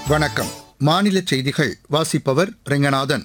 வணக்கம் மாநில செய்திகள் வாசிப்பவர் ரெங்கநாதன்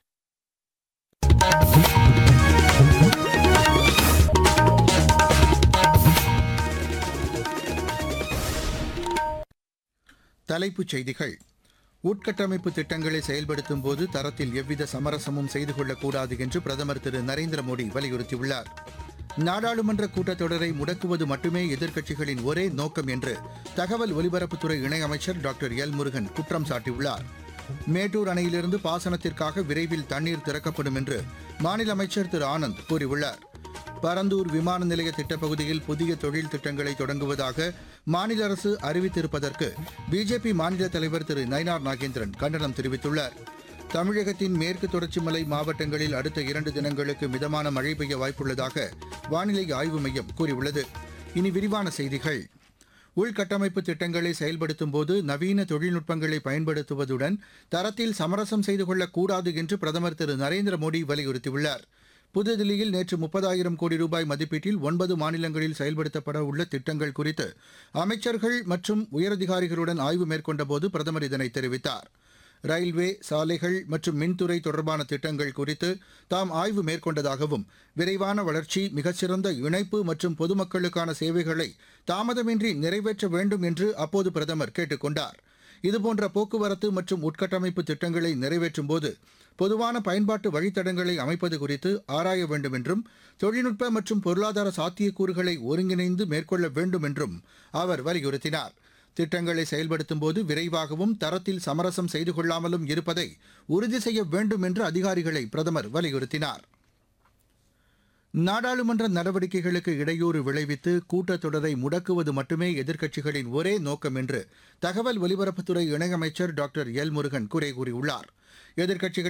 தலைப்புச் செய்திகள் உட்கட்டமைப்பு திட்டங்களை செயல்படுத்தும் போது தரத்தில் எவ்வித சமரசமும் செய்து கொள்ளக்கூடாது என்று பிரதமர் திரு நரேந்திர மோடி வலியுறுத்தியுள்ளார் நாடாளுமன்ற கூட்டத்தொடரை முடக்குவது மட்டுமே எதிர்க்கட்சிகளின் ஒரே நோக்கம் என்று தகவல் ஒலிபரப்புத்துறை இணையமைச்சர் டாக்டர் எல் முருகன் குற்றம் சாட்டியுள்ளார் மேட்டூர் அணையிலிருந்து பாசனத்திற்காக விரைவில் தண்ணீர் திறக்கப்படும் என்று மாநில அமைச்சர் திரு ஆனந்த் கூறியுள்ளார் பரந்தூர் விமான நிலைய திட்டப்பகுதியில் புதிய தொழில் திட்டங்களை தொடங்குவதாக மாநில அரசு அறிவித்திருப்பதற்கு பிஜேபி மாநில தலைவர் திரு நயினார் நாகேந்திரன் கண்டனம் தெரிவித்துள்ளார் தமிழகத்தின் மேற்கு தொடர்ச்சி மலை மாவட்டங்களில் அடுத்த இரண்டு தினங்களுக்கு மிதமான மழை பெய்ய வாய்ப்புள்ளதாக வானிலை ஆய்வு மையம் கூறியுள்ளது இனி விரிவான செய்திகள் உள்கட்டமைப்பு திட்டங்களை செயல்படுத்தும் போது நவீன தொழில்நுட்பங்களை பயன்படுத்துவதுடன் தரத்தில் சமரசம் செய்து கொள்ளக்கூடாது என்று பிரதமர் திரு நரேந்திர மோடி வலியுறுத்தியுள்ளார் புதுதில்லியில் நேற்று முப்பதாயிரம் கோடி ரூபாய் மதிப்பீட்டில் ஒன்பது மாநிலங்களில் செயல்படுத்தப்பட உள்ள திட்டங்கள் குறித்து அமைச்சர்கள் மற்றும் உயரதிகாரிகளுடன் ஆய்வு மேற்கொண்டபோது பிரதமர் இதனை தெரிவித்தார் ரயில்வே சாலைகள் மற்றும் மின்துறை தொடர்பான திட்டங்கள் குறித்து தாம் ஆய்வு மேற்கொண்டதாகவும் விரைவான வளர்ச்சி மிகச்சிறந்த இணைப்பு மற்றும் பொதுமக்களுக்கான சேவைகளை தாமதமின்றி நிறைவேற்ற வேண்டும் என்று அப்போது பிரதமர் கேட்டுக் கொண்டார் இதுபோன்ற போக்குவரத்து மற்றும் உட்கட்டமைப்பு திட்டங்களை நிறைவேற்றும் போது பொதுவான பயன்பாட்டு வழித்தடங்களை அமைப்பது குறித்து ஆராய வேண்டும் என்றும் தொழில்நுட்ப மற்றும் பொருளாதார சாத்தியக்கூறுகளை ஒருங்கிணைந்து மேற்கொள்ள வேண்டும் என்றும் அவர் வலியுறுத்தினார் திட்டங்களை செயல்படுத்தும் போது விரைவாகவும் தரத்தில் சமரசம் செய்து கொள்ளாமலும் இருப்பதை உறுதி செய்ய வேண்டும் என்று அதிகாரிகளை பிரதமர் வலியுறுத்தினார் நாடாளுமன்ற நடவடிக்கைகளுக்கு இடையூறு விளைவித்து கூட்டத்தொடரை முடக்குவது மட்டுமே எதிர்க்கட்சிகளின் ஒரே நோக்கம் என்று தகவல் ஒலிபரப்புத்துறை இணையமைச்சர் டாக்டர் எல் முருகன் குறை கூறியுள்ளார் எதிர்க்கட்சிகள்